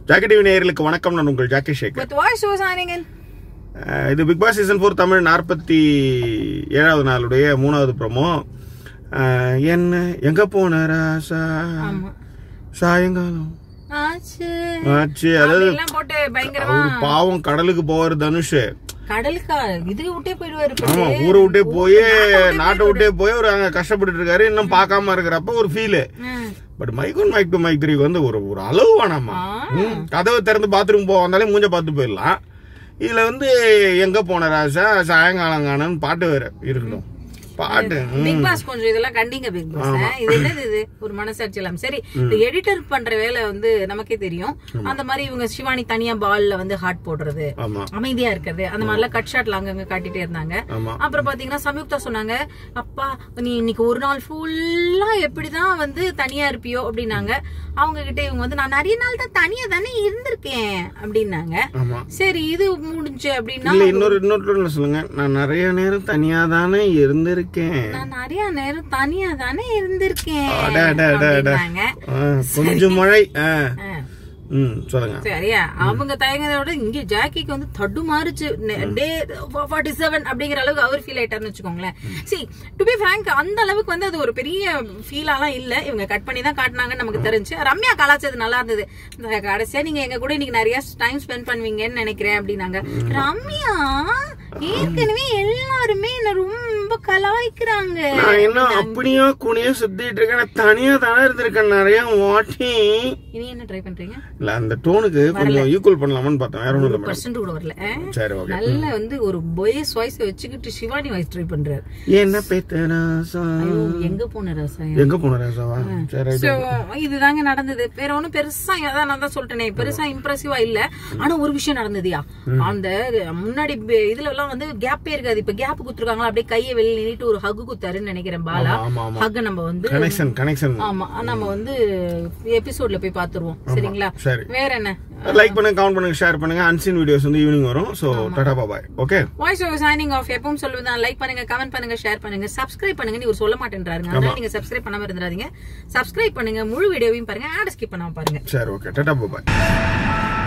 Jackie TV நேயர்களுக்கு வணக்கம் நான் உங்கள் jockey Sekar With what show signing in? அஹ் இது Bigg Boss season four Tamil நாற்பத்தி ஏழாவது நாளுடைய மூணாவது ப்ரோமோ என்ன எங்க போன ராசா ஆமா. சாயங்காலம் ஆச்சு. ஆச்சு அதாவது அப்படிலாம் போட்டு பயங்கரமா அவரு பாவம் கடலுக்கு போவாரு தனுஷ் கடலுக்கா இதுக்கு விட்டே போயிடுவாரு ஆமா பாரு. ஊரை விட்டே போய் நாட்டை விட்டே போய் ஒரு அங்க கஷ்டப்பட்டுட்டு இருக்காரு இன்னும் பார்க்காம இருக்கிறப்ப ஒரு ஃபீல் ம். But mic one mic two mic three வந்து ஒரு ஒரு அளவு வேணாமா ம், கதவை திறந்து பாத்ரூம் போக வந்தாலே மூஞ்ச பார்த்து போயிடலாம் இதுல வந்து எங்க போன ராசா சாயங்காலம் காணன்னு பாட்டு வேற இருக்கணும் பாட்டு ம். பிக் பாஸ் கொஞ்சம் இதெல்லாம் கண்டிங்க பிக் பாஸ் இது என்னது இது ஒரு மனசாட்சி இல்லாம சரி இந்த எடிட்டர் பண்ற வேலை வந்து நமக்கே தெரியும் அந்த மாதிரி இவங்க சிவானி தனியா பால்ல வந்து ஹார்ட் போடுறது ஆமா அமைதியா இருக்கிறது அந்த மாதிரிலாம் கட் ஷாட்ல அங்கங்க காட்டிட்டே இருந்தாங்க ஆமா அப்புறம் பாத்தீங்கன்னா சம்யுக்தா சொன்னாங்க அப்பா நீ இன்னைக்கு ஒரு நாள் ஃபுல்லா எப்படிதான் வந்து தனியா இருப்பியோ அப்படின்னாங்க அவங்க கிட்ட இவங்க வந்து நான் நிறைய நாள் தான் தனியா தானே இருந்திருக்கேன் அப்படின்னாங்க ஆமா சரி இது முடிஞ்சு அப்படின்னா இல்ல இன்னொரு இன்னொரு சொல்லுங்க நான் நிறைய நேரம் தனியா தானே இருந்திருக்கேன் நான் நிறைய நேரம் தனியா தானே இருந்திருக்கேன் அட, அட, அட, அட. அப்படின்னாங்க. ஆ, கொஞ்சம் மழை ஆ. ஆ. ம் சொல்லுங்க சரியா அவங்க தயங்கதை விட இங்க ஜாக்கிக்கு வந்து தடு மாறுச்சு டே ஃபார்ட்டி செவன் அப்படிங்கிற அளவுக்கு அவர் ஃபீல் ஆயிட்டாருன்னு வச்சுக்கோங்களேன் சி டு பி ஃப்ராங்க் அந்த அளவுக்கு வந்து அது ஒரு பெரிய ஃபீலாலாம் இல்ல இவங்க கட் பண்ணி தான் காட்டினாங்கன்னு நமக்கு தெரிஞ்சு ரம்யா கலாச்சது நல்லா இருந்தது இந்த கடைசியா நீங்க எங்க கூட இன்னைக்கு நிறைய டைம் ஸ்பெண்ட் பண்ணுவீங்கன்னு நினைக்கிறேன் அப்படின்னாங்க ரம்யா ஏற்கனவே எல்லாருமே என்ன ரொம்ப கலாய்க்கிறாங்க நான் என்ன அப்படியே குனியா சுத்திட்டு இருக்கேன் நான் தனியா தானே இருந்திருக்கேன் நிறைய வாட்டி இனி என்ன ட்ரை பண்றீங்க இல்ல அந்த டோனுக்கு கொஞ்சம் ஈக்குவல் பண்ணலாமான்னு பார்த்தேன் வேற ஒண்ணும் இல்ல மேடம் பர்சன்ட் கூட வரல ஆ? சரி ஓகே நல்ல வந்து ஒரு பொயஸ் வாய்ஸ் வச்சுக்கிட்டு சிவானி வாய்ஸ் ட்ரை பண்றாரு என்ன பேத்த ராசா ஐயோ, எங்க போன ரசாயன் எங்க போன ராசாவா சரி So, இதுதாங்க நடந்தது வேற ஒண்ணும் பெருசா அதான் நான் தான் சொல்லிட்டேனே பெருசா இம்ப்ரெசிவா இல்ல ஆனா ஒரு விஷயம் நடந்ததுயா அந்த முன்னாடி ப- இதுல எல்லாம் வந்து கேப்பே இருக்காது இப்ப கேப் குத்துருக்காங்களா அப்படியே கையை வெளியே நீட்டு ஒரு ஹக் குத்தாருன்னு நினைக்கிறேன் பாலா ஆமா ஆமா ஹக் நம்ம வந்து கனெக்ஷன் கனெக்ஷன் ஆமா நம்ம வந்து எபிசோட்ல போய் பாத்துருவோம் சரிங்களா சரி வேற என்ன லைக் பண்ணுங்க கமெண்ட் பண்ணுங்க ஷேர் பண்ணுங்க அன்சீன் வீடியோஸ் வந்து ஈவினிங் வரும் சோ டாடா bye bye okay voice over signing off எப்பவும் சொல்லுவதான் லைக் பண்ணுங்க கமெண்ட் பண்ணுங்க ஷேர் பண்ணுங்க சப்ஸ்கிரைப் பண்ணுங்க நீ ஒரு சொல்ல மாட்டேன்றாருங்க அதனால நீங்க சப்ஸ்கிரைப் பண்ணாம இருந்துடாதீங்க சப்ஸ்கிரைப் பண்ணுங்க முழு வீடியோவையும் பாருங்க ஆட் ஸ்கிப் பண்ணாம பாருங்க சரி ஓகே டாடா பாபாய்